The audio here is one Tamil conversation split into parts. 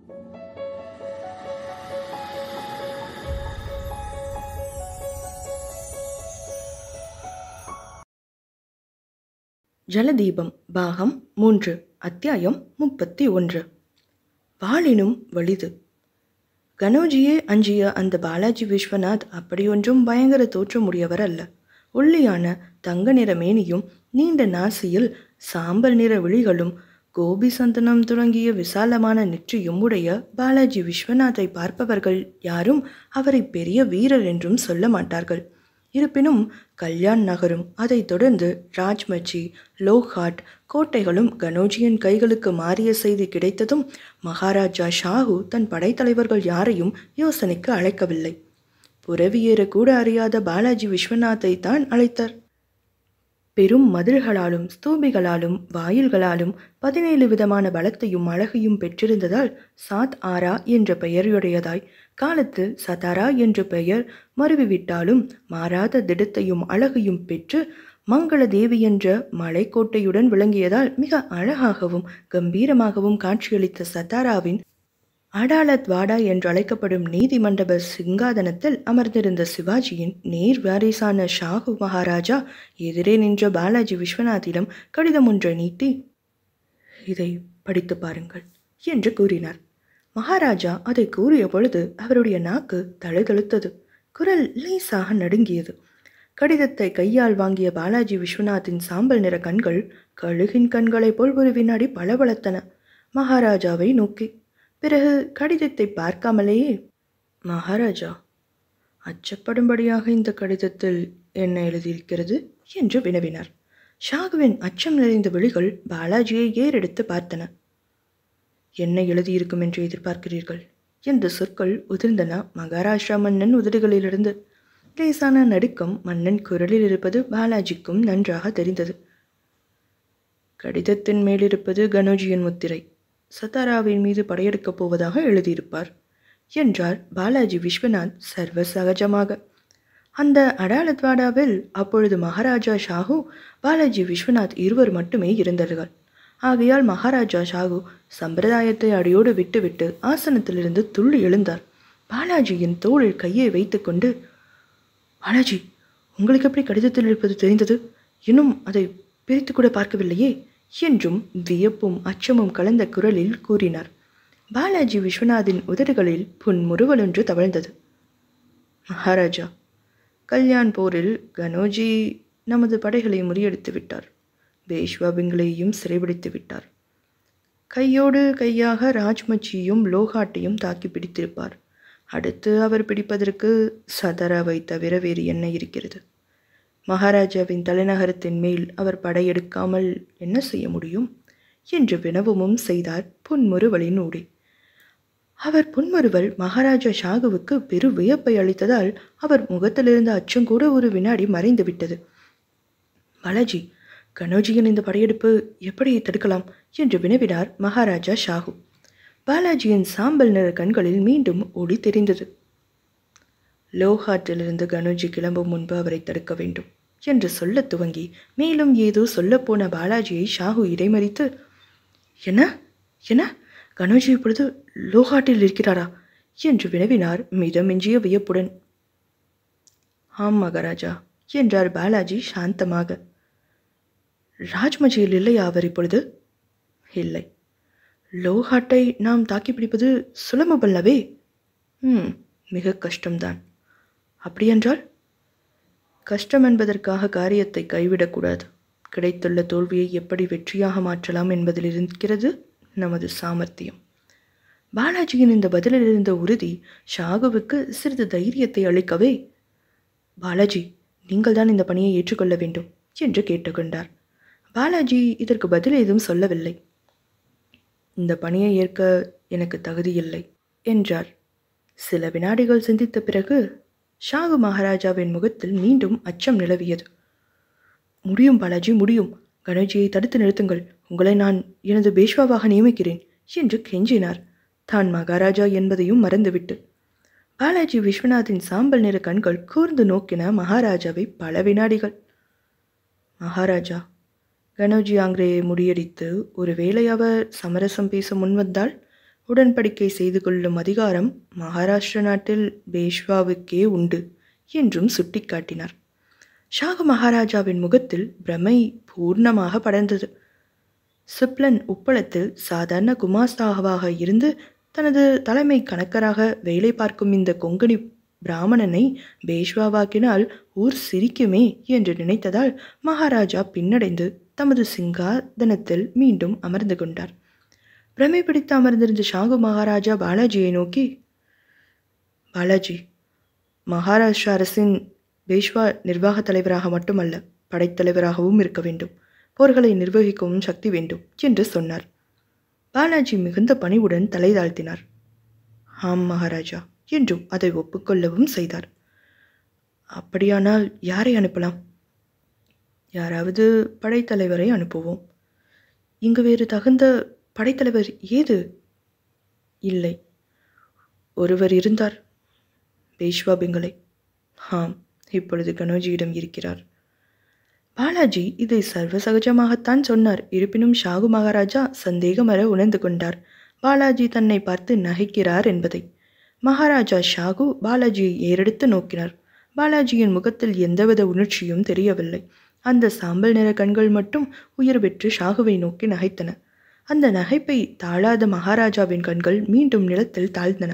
ஜலதீபம் பாகம் மூன்று அத்தியாயம் முப்பத்தி ஒன்று வாளினும் வலிது கனோஜியே அஞ்சிய அந்த பாலாஜி விஸ்வநாத் அப்படியொன்றும் பயங்கர தோற்றமுடையவர் அல்ல ஒல்லியான தங்க நிற மேனியும் நீண்ட நாசியில் சாம்பல் நிற விழிகளும் கோபி சந்தனம் தொடங்கிய விசாலமான நெற்றியும் உடைய பாலாஜி விஸ்வநாத்தை பார்ப்பவர்கள் யாரும் அவரை பெரிய வீரர் என்றும் சொல்ல மாட்டார்கள் இருப்பினும் கல்யாண் நகரும் அதைத் தொடர்ந்து ராஜ்மச்சி லோஹாட் கோட்டைகளும் கனோஜியின் கைகளுக்கு மாறிய செய்தி கிடைத்ததும் மகாராஜா ஷாஹு தன் படைத்தலைவர்கள் யாரையும் யோசனைக்கு அழைக்கவில்லை புறவியேற கூட அறியாத பாலாஜி விஸ்வநாத்தை தான் அழைத்தார் பெரும் மதில்களாலும் ஸ்தூபிகளாலும் வாயில்களாலும் பதினேழு விதமான பலத்தையும் அழகையும் பெற்றிருந்ததால் சாத் ஆரா என்ற பெயருடையதாய் காலத்தில் சதாரா என்ற பெயர் மறுவிவிட்டாலும் மாறாத திடத்தையும் அழகையும் பெற்று மங்கள தேவி என்ற மலைக்கோட்டையுடன் விளங்கியதால் மிக அழகாகவும் கம்பீரமாகவும் காட்சியளித்த சதாராவின் அடாலத் வாடா என்று அழைக்கப்படும் நீதிமண்டப சிங்காதனத்தில் அமர்ந்திருந்த சிவாஜியின் நேர் வாரிசான ஷாகு மகாராஜா எதிரே நின்ற பாலாஜி விஸ்வநாத்திடம் கடிதம் ஒன்றை நீட்டி இதை படித்து பாருங்கள் என்று கூறினார் மகாராஜா அதை கூறிய பொழுது அவருடைய நாக்கு தழுதழுத்தது குரல் லேசாக நடுங்கியது கடிதத்தை கையால் வாங்கிய பாலாஜி விஸ்வநாத்தின் சாம்பல் நிற கண்கள் கழுகின் கண்களைப் போல் ஒரு வினாடி பளபளத்தன மகாராஜாவை நோக்கி பிறகு கடிதத்தை பார்க்காமலேயே மகாராஜா அச்சப்படும்படியாக இந்த கடிதத்தில் என்ன எழுதியிருக்கிறது என்று வினவினார் ஷாகுவின் அச்சம் நிறைந்த விழிகள் பாலாஜியை ஏறெடுத்து பார்த்தன என்ன எழுதியிருக்கும் என்று எதிர்பார்க்கிறீர்கள் இந்த சொற்கள் உதிர்ந்தன மகாராஷ்டிரா மன்னன் உதடுகளிலிருந்து லேசான நடுக்கம் மன்னன் குரலில் இருப்பது பாலாஜிக்கும் நன்றாக தெரிந்தது கடிதத்தின் மேலிருப்பது கனோஜியின் முத்திரை சத்தாராவின் மீது படையெடுக்கப் போவதாக எழுதியிருப்பார் என்றார் பாலாஜி விஸ்வநாத் சர்வ சகஜமாக அந்த அடாலத்வாடாவில் அப்பொழுது மகாராஜா ஷாஹு பாலாஜி விஸ்வநாத் இருவர் மட்டுமே இருந்தார்கள் ஆகையால் மகாராஜா ஷாகு சம்பிரதாயத்தை அடியோடு விட்டுவிட்டு ஆசனத்திலிருந்து துள்ளி எழுந்தார் பாலாஜியின் தோளில் கையை வைத்துக்கொண்டு பாலாஜி உங்களுக்கு எப்படி கடிதத்தில் இருப்பது தெரிந்தது இன்னும் அதை பிரித்து கூட பார்க்கவில்லையே என்றும் வியப்பும் அச்சமும் கலந்த குரலில் கூறினார் பாலாஜி விஸ்வநாதின் உதடுகளில் புன்முறுவலொன்று தவழ்ந்தது மகாராஜா கல்யாண் போரில் கனோஜி நமது படைகளை முறியடித்து விட்டார் பேஷ்வா பிங்களையும் சிறைபிடித்து விட்டார் கையோடு கையாக ராஜ்மச்சியும் லோகாட்டையும் தாக்கி பிடித்திருப்பார் அடுத்து அவர் பிடிப்பதற்கு சதராவை தவிர வேறு என்ன இருக்கிறது மகாராஜாவின் தலைநகரத்தின் மேல் அவர் படையெடுக்காமல் என்ன செய்ய முடியும் என்று வினவமும் செய்தார் புன்முறுவலின் ஊடே அவர் புன்முறுவல் மகாராஜா ஷாகுவுக்கு பெரு வியப்பை அளித்ததால் அவர் முகத்திலிருந்த அச்சம் கூட ஒரு வினாடி மறைந்து விட்டது பாலாஜி கனோஜியின் இந்த படையெடுப்பு எப்படி தடுக்கலாம் என்று வினவினார் மகாராஜா ஷாகு பாலாஜியின் சாம்பல் நிற கண்களில் மீண்டும் ஒளி தெரிந்தது லோஹாட்டிலிருந்து கனோஜி கிளம்பும் முன்பு அவரை தடுக்க வேண்டும் என்று சொல்லத் துவங்கி மேலும் ஏதோ சொல்லப்போன பாலாஜியை ஷாகு இடைமறித்து என்ன என்ன கனோஜி இப்பொழுது லோஹாட்டில் இருக்கிறாரா என்று வினவினார் மிதமிஞ்சிய வியப்புடன் ஆம் மகாராஜா என்றார் பாலாஜி சாந்தமாக ராஜ்மஜியில் இல்லையா அவர் இப்பொழுது இல்லை லோஹாட்டை நாம் தாக்கி பிடிப்பது சுலபமல்லவே ம் மிக கஷ்டம்தான் அப்படியென்றால் கஷ்டம் என்பதற்காக காரியத்தை கைவிடக்கூடாது கிடைத்துள்ள தோல்வியை எப்படி வெற்றியாக மாற்றலாம் என்பதில் இருக்கிறது நமது சாமர்த்தியம் பாலாஜியின் இந்த பதிலில் இருந்த உறுதி ஷாகுவுக்கு சிறிது தைரியத்தை அளிக்கவே பாலாஜி நீங்கள் தான் இந்த பணியை ஏற்றுக்கொள்ள வேண்டும் என்று கேட்டுக்கொண்டார் பாலாஜி இதற்கு பதில் ஏதும் சொல்லவில்லை இந்த பணியை ஏற்க எனக்கு தகுதியில்லை என்றார் சில வினாடிகள் சிந்தித்த பிறகு ஷாகு மகாராஜாவின் முகத்தில் மீண்டும் அச்சம் நிலவியது முடியும் பாலாஜி முடியும் கணேஜியை தடுத்து நிறுத்துங்கள் உங்களை நான் எனது பேஷ்வாவாக நியமிக்கிறேன் என்று கெஞ்சினார் தான் மகாராஜா என்பதையும் மறந்துவிட்டு பாலாஜி விஸ்வநாத்தின் சாம்பல் நிற கண்கள் கூர்ந்து நோக்கின மகாராஜாவை பல வினாடிகள் மகாராஜா கனோஜி ஆங்கிரேயை முடியடித்து ஒருவேளை அவர் சமரசம் பேச முன்வந்தால் உடன்படிக்கை செய்து கொள்ளும் அதிகாரம் மகாராஷ்டிர நாட்டில் பேஷ்வாவுக்கே உண்டு என்றும் சுட்டிக்காட்டினார் ஷாகு மகாராஜாவின் முகத்தில் பிரமை பூர்ணமாக படர்ந்தது சிப்லன் உப்பளத்தில் சாதாரண குமாஸ்தாவாக இருந்து தனது தலைமை கணக்கராக வேலை பார்க்கும் இந்த கொங்கணி பிராமணனை பேஷ்வாவாக்கினால் ஊர் சிரிக்குமே என்று நினைத்ததால் மகாராஜா பின்னடைந்து தமது சிங்காதனத்தில் மீண்டும் அமர்ந்து கொண்டார் பிரமை பிடித்து அமர்ந்திருந்த ஷாகு மகாராஜா பாலாஜியை நோக்கி பாலாஜி மகாராஷ்டிரா அரசின் பேஷ்வா நிர்வாகத் தலைவராக மட்டுமல்ல படைத்தலைவராகவும் இருக்க வேண்டும் போர்களை நிர்வகிக்கவும் சக்தி வேண்டும் என்று சொன்னார் பாலாஜி மிகுந்த பணிவுடன் தலை தாழ்த்தினார் ஆம் மகாராஜா என்றும் அதை ஒப்புக்கொள்ளவும் செய்தார் அப்படியானால் யாரை அனுப்பலாம் யாராவது படைத்தலைவரை அனுப்புவோம் இங்கு வேறு தகுந்த படைத்தலைவர் ஏது இல்லை ஒருவர் இருந்தார் பேஷ்வா பெங்கலை ஆம் இப்பொழுது கனோஜியிடம் இருக்கிறார் பாலாஜி இதை சர்வசகஜமாகத்தான் சொன்னார் இருப்பினும் ஷாகு மகாராஜா சந்தேகமர உணர்ந்து கொண்டார் பாலாஜி தன்னை பார்த்து நகைக்கிறார் என்பதை மகாராஜா ஷாகு பாலாஜியை ஏறெடுத்து நோக்கினார் பாலாஜியின் முகத்தில் எந்தவித உணர்ச்சியும் தெரியவில்லை அந்த சாம்பல் நிற கண்கள் மட்டும் உயிர் பெற்று ஷாகுவை நோக்கி நகைத்தன அந்த நகைப்பை தாழாத மகாராஜாவின் கண்கள் மீண்டும் நிலத்தில் தாழ்ந்தன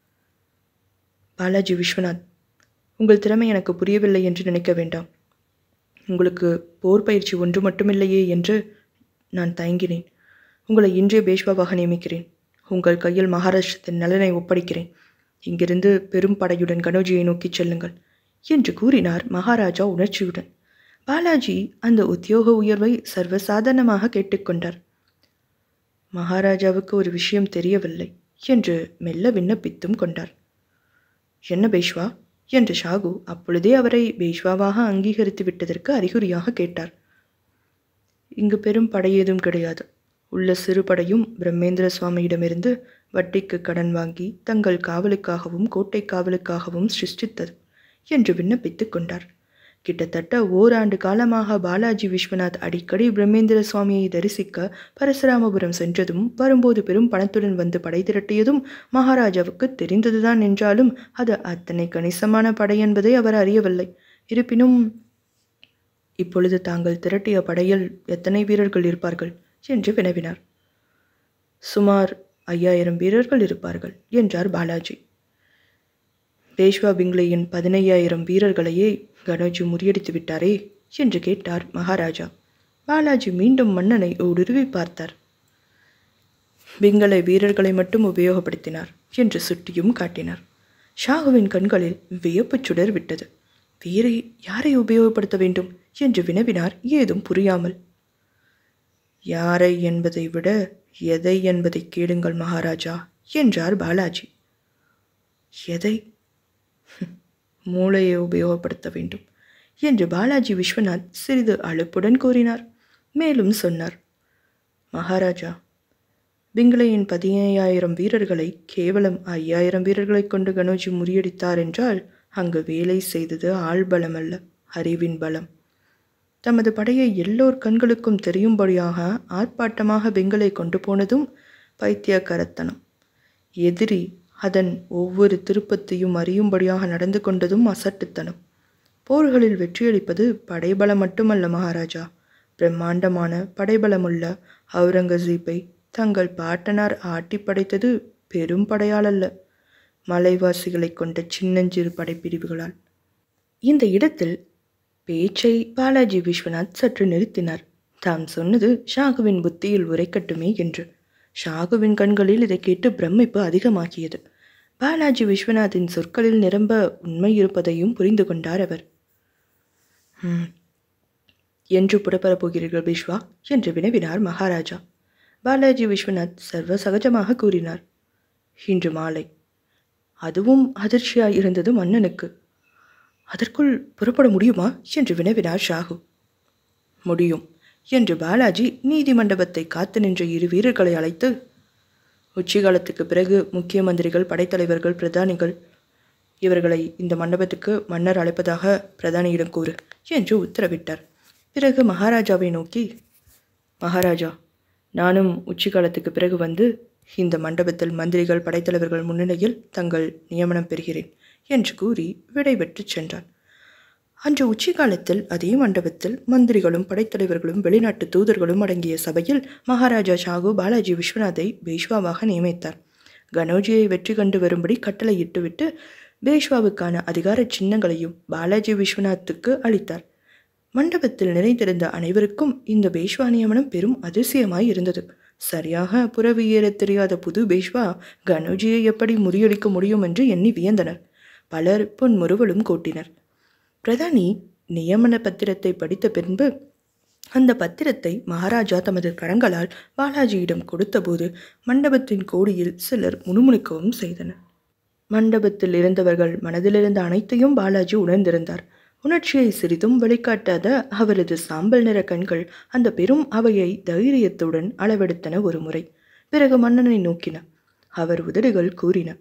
பாலாஜி விஸ்வநாத் உங்கள் திறமை எனக்கு புரியவில்லை என்று நினைக்க வேண்டாம் உங்களுக்கு போர் பயிற்சி ஒன்று மட்டுமில்லையே என்று நான் தயங்கினேன் உங்களை இன்றைய பேஷ்வாவாக நியமிக்கிறேன் உங்கள் கையில் மகாராஷ்டிரத்தின் நலனை ஒப்படைக்கிறேன் இங்கிருந்து பெரும் படையுடன் கனோஜியை நோக்கிச் செல்லுங்கள் என்று கூறினார் மகாராஜா உணர்ச்சியுடன் பாலாஜி அந்த உத்தியோக உயர்வை சர்வசாதாரணமாக கேட்டுக்கொண்டார் மகாராஜாவுக்கு ஒரு விஷயம் தெரியவில்லை என்று மெல்ல விண்ணப்பித்தும் கொண்டார் என்ன பேஷ்வா என்று ஷாகு அப்பொழுதே அவரை பேஷ்வாவாக அங்கீகரித்து விட்டதற்கு அறிகுறியாக கேட்டார் இங்கு பெரும் படை ஏதும் கிடையாது உள்ள சிறு படையும் பிரம்மேந்திர சுவாமியிடமிருந்து வட்டிக்கு கடன் வாங்கி தங்கள் காவலுக்காகவும் கோட்டை காவலுக்காகவும் சிருஷ்டித்தது என்று விண்ணப்பித்துக் கொண்டார் கிட்டத்தட்ட ஓராண்டு காலமாக பாலாஜி விஸ்வநாத் அடிக்கடி பிரம்மேந்திர சுவாமியை தரிசிக்க பரசுராமபுரம் சென்றதும் வரும்போது பெரும் பணத்துடன் வந்து படை திரட்டியதும் மகாராஜாவுக்கு தெரிந்ததுதான் என்றாலும் அது அத்தனை கணிசமான படை என்பதை அவர் அறியவில்லை இருப்பினும் இப்பொழுது தாங்கள் திரட்டிய படையில் எத்தனை வீரர்கள் இருப்பார்கள் என்று வினவினார் சுமார் ஐயாயிரம் வீரர்கள் இருப்பார்கள் என்றார் பாலாஜி பேஷ்வா பிங்லேயின் பதினையாயிரம் வீரர்களையே கனோஜி முறியடித்து விட்டாரே என்று கேட்டார் மகாராஜா பாலாஜி மீண்டும் மன்னனை ஊடுருவி பார்த்தார் பிங்களை வீரர்களை மட்டும் உபயோகப்படுத்தினார் என்று சுட்டியும் காட்டினார் ஷாகுவின் கண்களில் வியப்புச் சுடர் விட்டது வேறே யாரை உபயோகப்படுத்த வேண்டும் என்று வினவினார் ஏதும் புரியாமல் யாரை என்பதை விட எதை என்பதை கேளுங்கள் மகாராஜா என்றார் பாலாஜி எதை மூளையை உபயோகப்படுத்த வேண்டும் என்று பாலாஜி விஸ்வநாத் சிறிது அலுப்புடன் கூறினார் மேலும் சொன்னார் மகாராஜா பிங்களையின் பதினையாயிரம் வீரர்களை கேவலம் ஐயாயிரம் வீரர்களை கொண்டு கனோஜி முறியடித்தார் என்றால் அங்கு வேலை செய்தது ஆள் பலம் அல்ல அறிவின் பலம் தமது படையை எல்லோர் கண்களுக்கும் தெரியும்படியாக ஆர்ப்பாட்டமாக பெங்களை கொண்டு போனதும் பைத்தியக்காரத்தனம் எதிரி அதன் ஒவ்வொரு திருப்பத்தையும் அறியும்படியாக நடந்து கொண்டதும் அசட்டுத்தனம் போர்களில் வெற்றியளிப்பது படைபலம் மட்டுமல்ல மகாராஜா பிரம்மாண்டமான படைபலமுள்ள அவுரங்கசீப்பை தங்கள் பாட்டனார் ஆட்டி படைத்தது பெரும் படையால் அல்ல மலைவாசிகளை கொண்ட சின்னஞ்சிறு படைப்பிரிவுகளால் இந்த இடத்தில் பேச்சை பாலாஜி விஸ்வநாத் சற்று நிறுத்தினார் தாம் சொன்னது ஷாகுவின் புத்தியில் உரைக்கட்டுமே என்று ஷாகுவின் கண்களில் இதை கேட்டு பிரமிப்பு அதிகமாகியது பாலாஜி விஸ்வநாத்தின் சொற்களில் நிரம்ப உண்மை இருப்பதையும் புரிந்து கொண்டார் அவர் "ம், என்று புறப்படப் போகிறீர்கள் பிஷ்வா என்று வினவினார் மகாராஜா பாலாஜி விஸ்வநாத் சர்வ சகஜமாக கூறினார் இன்று மாலை அதுவும் அதிர்ச்சியாய் இருந்தது மன்னனுக்கு அதற்குள் புறப்பட முடியுமா என்று வினவினார் ஷாகு முடியும் என்று பாலாஜி நீதி மண்டபத்தை காத்து நின்ற இரு வீரர்களை அழைத்து உச்சிகாலத்துக்கு பிறகு முக்கிய மந்திரிகள் படைத்தலைவர்கள் பிரதானிகள் இவர்களை இந்த மண்டபத்துக்கு மன்னர் அழைப்பதாக பிரதானியிடம் கூறு என்று உத்தரவிட்டார் பிறகு மகாராஜாவை நோக்கி மகாராஜா நானும் உச்சிகாலத்துக்கு பிறகு வந்து இந்த மண்டபத்தில் மந்திரிகள் படைத்தலைவர்கள் முன்னிலையில் தங்கள் நியமனம் பெறுகிறேன் என்று கூறி விடைபெற்று சென்றான் அன்று உச்சிகாலத்தில் அதே மண்டபத்தில் மந்திரிகளும் படைத்தலைவர்களும் வெளிநாட்டு தூதர்களும் அடங்கிய சபையில் மகாராஜா ஷாகு பாலாஜி விஸ்வநாத்தை பேஷ்வாவாக நியமித்தார் கனோஜியை வெற்றி கண்டு வரும்படி கட்டளையிட்டுவிட்டு பேஷ்வாவுக்கான அதிகார சின்னங்களையும் பாலாஜி விஸ்வநாத்துக்கு அளித்தார் மண்டபத்தில் நிறைந்திருந்த அனைவருக்கும் இந்த பேஷ்வா நியமனம் பெரும் அதிசயமாய் இருந்தது சரியாக புறவி ஏறத் தெரியாத புது பேஷ்வா கனோஜியை எப்படி முறியடிக்க முடியும் என்று எண்ணி வியந்தனர் பலர் புன்முறுவலும் கூட்டினர் பிரதானி நியமன பத்திரத்தை படித்த பின்பு அந்த பத்திரத்தை மகாராஜா தமது கரங்களால் பாலாஜியிடம் கொடுத்தபோது மண்டபத்தின் கோடியில் சிலர் முணுமுணுக்கவும் செய்தனர் மண்டபத்தில் இருந்தவர்கள் மனதிலிருந்த அனைத்தையும் பாலாஜி உணர்ந்திருந்தார் உணர்ச்சியை சிறிதும் வெளிக்காட்டாத அவரது சாம்பல் நிற கண்கள் அந்த பெரும் அவையை தைரியத்துடன் அளவெடுத்தன ஒரு முறை பிறகு மன்னனை நோக்கின அவர் உதடுகள் கூறின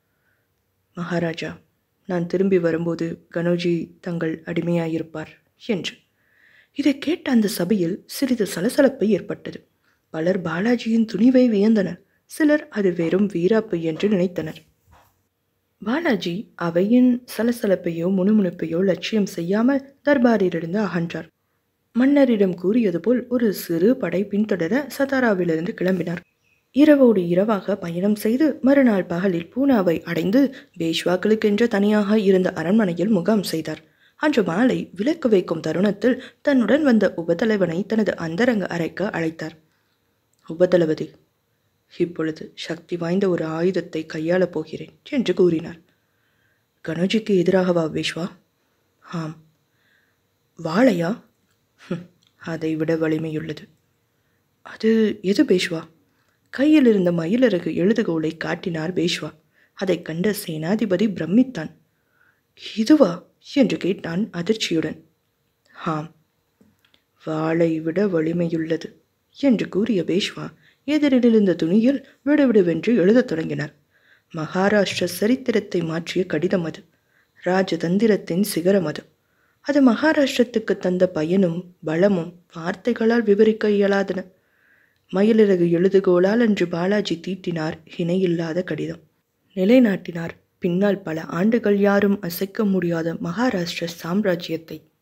மகாராஜா நான் திரும்பி வரும்போது கனோஜி தங்கள் அடிமையாயிருப்பார் என்று இதை கேட்ட அந்த சபையில் சிறிது சலசலப்பு ஏற்பட்டது பலர் பாலாஜியின் துணிவை வியந்தனர் சிலர் அது வெறும் வீராப்பு என்று நினைத்தனர் பாலாஜி அவையின் சலசலப்பையோ முணுமுணுப்பையோ லட்சியம் செய்யாமல் தர்பாரிலிருந்து அகன்றார் மன்னரிடம் கூறியது போல் ஒரு சிறு படை பின்தொடர சதாராவிலிருந்து கிளம்பினார் இரவோடு இரவாக பயணம் செய்து மறுநாள் பகலில் பூனாவை அடைந்து பேஷ்வாக்களுக்கென்று தனியாக இருந்த அரண்மனையில் முகாம் செய்தார் அன்று மாலை விளக்கு வைக்கும் தருணத்தில் தன்னுடன் வந்த உபதலைவனை தனது அந்தரங்க அறைக்கு அழைத்தார் உபதளபதி இப்பொழுது சக்தி வாய்ந்த ஒரு ஆயுதத்தை கையாளப் போகிறேன் என்று கூறினார் கனோஜிக்கு எதிராகவா விஸ்வா ஆம் வாழையா ஹும், அதை விட வலிமையுள்ளது அது எது பேஷ்வா கையில் இருந்த மயிலரகு எழுதுகோலை காட்டினார் பேஷ்வா அதைக் கண்ட சேனாதிபதி பிரமித்தான் இதுவா என்று கேட்டான் அதிர்ச்சியுடன் ஆம் வாளை விட வலிமையுள்ளது என்று கூறிய பேஷ்வா எதிரில் இருந்த துணியில் விடுவிடுவென்று எழுதத் தொடங்கினார் மகாராஷ்டிர சரித்திரத்தை மாற்றிய கடிதம் அது ராஜதந்திரத்தின் சிகரம் அது அது மகாராஷ்டிரத்துக்கு தந்த பயனும் பலமும் வார்த்தைகளால் விவரிக்க இயலாதன மயிலிறகு எழுதுகோளால் அன்று பாலாஜி தீட்டினார் இணையில்லாத கடிதம் நிலைநாட்டினார் பின்னால் பல ஆண்டுகள் யாரும் அசைக்க முடியாத மகாராஷ்டிர சாம்ராஜ்யத்தை